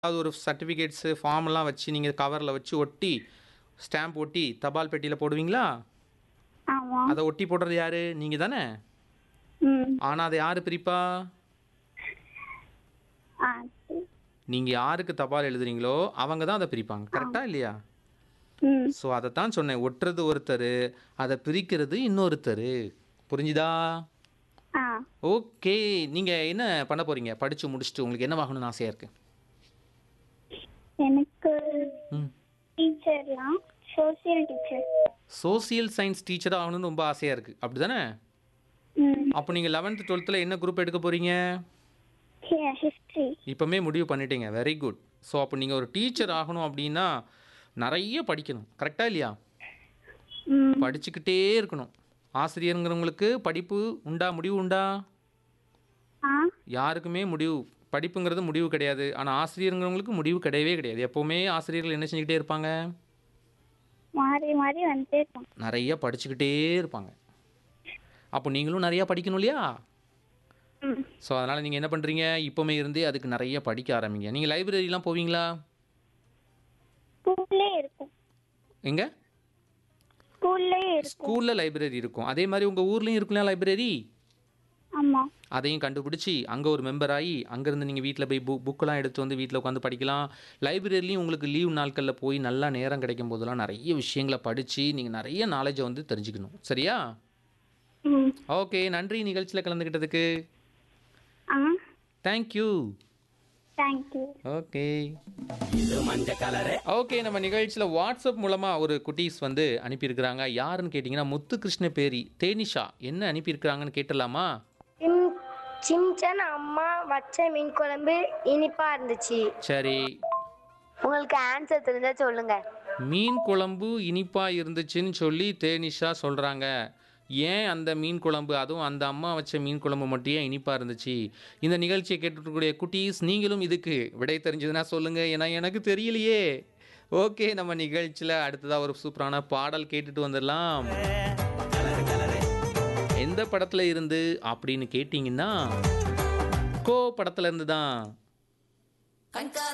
அது ஒரு சர்டிஃபிகேட்ஸு ஃபார்ம்லாம் வச்சு நீங்கள் கவரில் வச்சு ஒட்டி ஸ்டாம்ப் ஒட்டி தபால் பெட்டியில் போடுவீங்களா ஆமா அதை ஒட்டி போடுறது யாரு நீங்கள் தானே ம் ஆனால் அதை யார் பிரிப்பா ஆ சரி. நீங்கள் யாருக்கு தபால் எழுதுறீங்களோ அவங்க தான் அதை பிரிப்பாங்க கரெக்டாக இல்லையா ம் ஸோ அதை தான் சொன்னேன் ஒட்டுறது ஒருத்தர் அதை பிரிக்கிறது இன்னொருத்தர் புரிஞ்சுதா ஆ ஓகே நீங்கள் என்ன பண்ண போகிறீங்க படித்து முடிச்சுட்டு உங்களுக்கு என்ன ஆகணும்னு ஆசையாக இருக்குது எனக்கு ம் டீச்சர்லாம் சோசியல் டீச்சர் சோசியல் சயின்ஸ் டீச்சராக ஆகணும்னு ரொம்ப ஆசையாக இருக்குது அப்படி தானே ம் அப்போ நீங்கள் லெவன்த்து டுவெல்த்தில் என்ன குரூப் எடுக்க போகிறீங்க ஹிஸ்ட்ரி இப்போமே முடிவு பண்ணிட்டீங்க வெரி குட் ஸோ அப்போ நீங்கள் ஒரு டீச்சர் ஆகணும் அப்படின்னா நிறைய படிக்கணும் கரெக்டாக இல்லையா ம் படிச்சுக்கிட்டே இருக்கணும் ஆசிரியருங்கிறவங்களுக்கு படிப்பு உண்டா முடிவு உண்டா ஆ யாருக்குமே முடிவு படிப்புங்கிறது முடிவு கிடையாது ஆனால் ஆசிரியருங்கிறவங்களுக்கு முடிவு கிடையவே கிடையாது எப்போவுமே ஆசிரியர்கள் என்ன செஞ்சுக்கிட்டே இருப்பாங்க மாறி மாறி வந்துட்டே இருக்கோம் நிறைய படிச்சுக்கிட்டே இருப்பாங்க அப்போ நீங்களும் நிறையா படிக்கணும் இல்லையா ம் ஸோ அதனால் நீங்கள் என்ன பண்ணுறீங்க இப்போமே இருந்தே அதுக்கு நிறைய படிக்க ஆரம்பிங்க நீங்கள் லைப்ரரிலாம் போவீங்களா ஸ்கூல்லே இருக்கும் எங்கே ஸ்கூல்லே இருக்கும் ஸ்கூலில் லைப்ரரி இருக்கும் அதே மாதிரி உங்கள் ஊர்லேயும் இருக்குல்ல லைப்ரரி ஆமா அதையும் கண்டுபிடிச்சி அங்கே ஒரு மெம்பர் ஆகி அங்கேருந்து நீங்கள் வீட்டில் போய் புக் புக்கெலாம் எடுத்து வந்து வீட்டில் உட்காந்து படிக்கலாம் லைப்ரரிலையும் உங்களுக்கு லீவ் நாட்களில் போய் நல்லா நேரம் கிடைக்கும் போதெல்லாம் நிறைய விஷயங்களை படித்து நீங்கள் நிறைய நாலேஜை வந்து தெரிஞ்சுக்கணும் சரியா ம் ஓகே நன்றி நிகழ்ச்சியில் கலந்துக்கிட்டதுக்கு ஆ தேங்க்யூ தேங்க்யூ ஓகே ஓகே நம்ம நிகழ்ச்சியில் வாட்ஸ்அப் மூலமாக ஒரு குட்டீஸ் வந்து அனுப்பியிருக்கிறாங்க யாருன்னு கேட்டிங்கன்னா முத்து கிருஷ்ண பேரி தேனிஷா என்ன அனுப்பியிருக்கிறாங்கன்னு கேட்டலாமா சிம் சிம்சன் அம்மா வச்ச மீன் குழம்பு இனிப்பா இருந்துச்சு சரி உங்களுக்கு ஆன்சர் தெரிஞ்சா சொல்லுங்க மீன் குழம்பு இனிப்பாக இருந்துச்சுன்னு சொல்லி தேனிஷா சொல்கிறாங்க ஏன் அந்த மீன் குழம்பு அதுவும் அந்த அம்மா வச்ச மீன் குழம்பு மட்டும் ஏன் இனிப்பாக இருந்துச்சு இந்த நிகழ்ச்சியை கேட்டுக்கூடிய குட்டீஸ் நீங்களும் இதுக்கு விடை தெரிஞ்சதுன்னா சொல்லுங்கள் ஏன்னா எனக்கு தெரியலையே ஓகே நம்ம நிகழ்ச்சியில் அடுத்ததாக ஒரு சூப்பரான பாடல் கேட்டுட்டு வந்துடலாம் எந்த படத்தில் இருந்து அப்படின்னு கேட்டிங்கன்னா கோ படத்துல இருந்து தான்